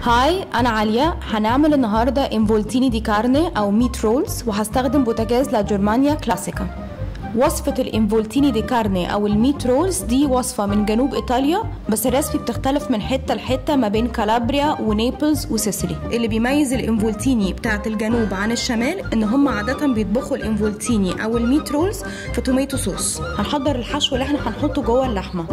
هاي انا عليا هنعمل النهارده انفولتيني دي كارني او ميت رولز وهستخدم بوتاجاز لا جرمانيا كلاسيكا وصفة الانفولتيني دي كارني او الميت رولز دي وصفة من جنوب ايطاليا بس الريسبي بتختلف من حتة لحتة ما بين كالابريا ونيبلز وسيسيلي اللي بيميز الانفولتيني بتاعت الجنوب عن الشمال ان هم عادة بيطبخوا الانفولتيني او الميت رولز في توميتو صوص هنحضر الحشو اللي احنا هنحطه جوه اللحمة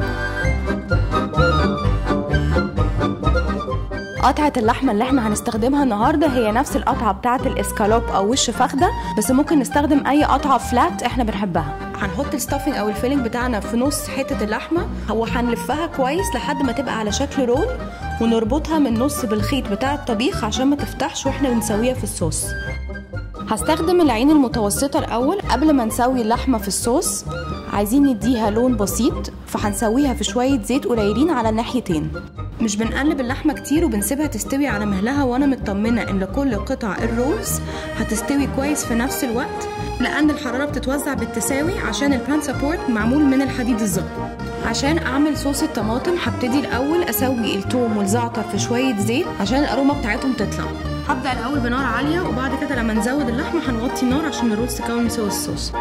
قطعة اللحمة اللي احنا هنستخدمها النهاردة هي نفس القطعة بتاعة الاسكالوب او وش فخدة بس ممكن نستخدم اي قطعة فلات احنا بنحبها هنحط الستافنج او الفيلنج بتاعنا في نص حتة اللحمة وهنلفها كويس لحد ما تبقى على شكل رول ونربطها من النص بالخيط بتاع الطبيخ عشان ما تفتحش واحنا بنسويها في الصوص هستخدم العين المتوسطة الأول قبل ما نسوي اللحمة في الصوص عايزين نديها لون بسيط فهنسويها في شوية زيت قليلين على الناحيتين مش بنقلب اللحمة كتير وبنسيبها تستوي على مهلها وانا مطمنة ان كل قطع الرولز هتستوي كويس في نفس الوقت لان الحرارة بتتوزع بالتساوي عشان البان سابورت معمول من الحديد الزبط عشان اعمل صوص الطماطم هبتدي الاول اسوي التوم والزعتر في شوية زيت عشان الأرومة بتاعتهم تطلع هبدأ الأول بنار عالية وبعد كده لما نزود اللحمة هنغطي النار عشان الرولز تكون سوا الصوص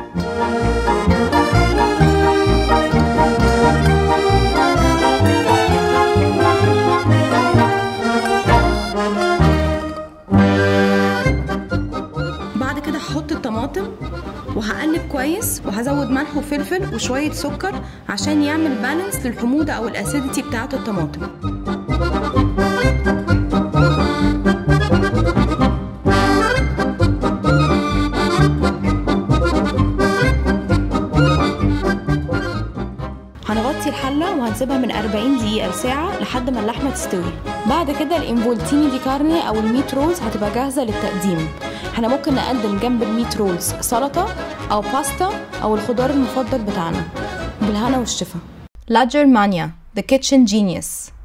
بعد كده هحط الطماطم وهقلب كويس وهزود ملح وفلفل وشوية سكر عشان يعمل بالانس للحموضة أو الأسيديتي بتاعة الطماطم هنغطي الحلة وهنسيبها من 40 دقيقة لساعة لحد ما اللحمة تستوي بعد كده الانفولتيني دي كارني أو الميت رولز هتبقى جاهزة للتقديم احنا ممكن نقدم جنب الميت رولز سلطة أو باستا أو الخضار المفضل بتاعنا بالهنا والشفا لا جرمانيا The Kitchen Genius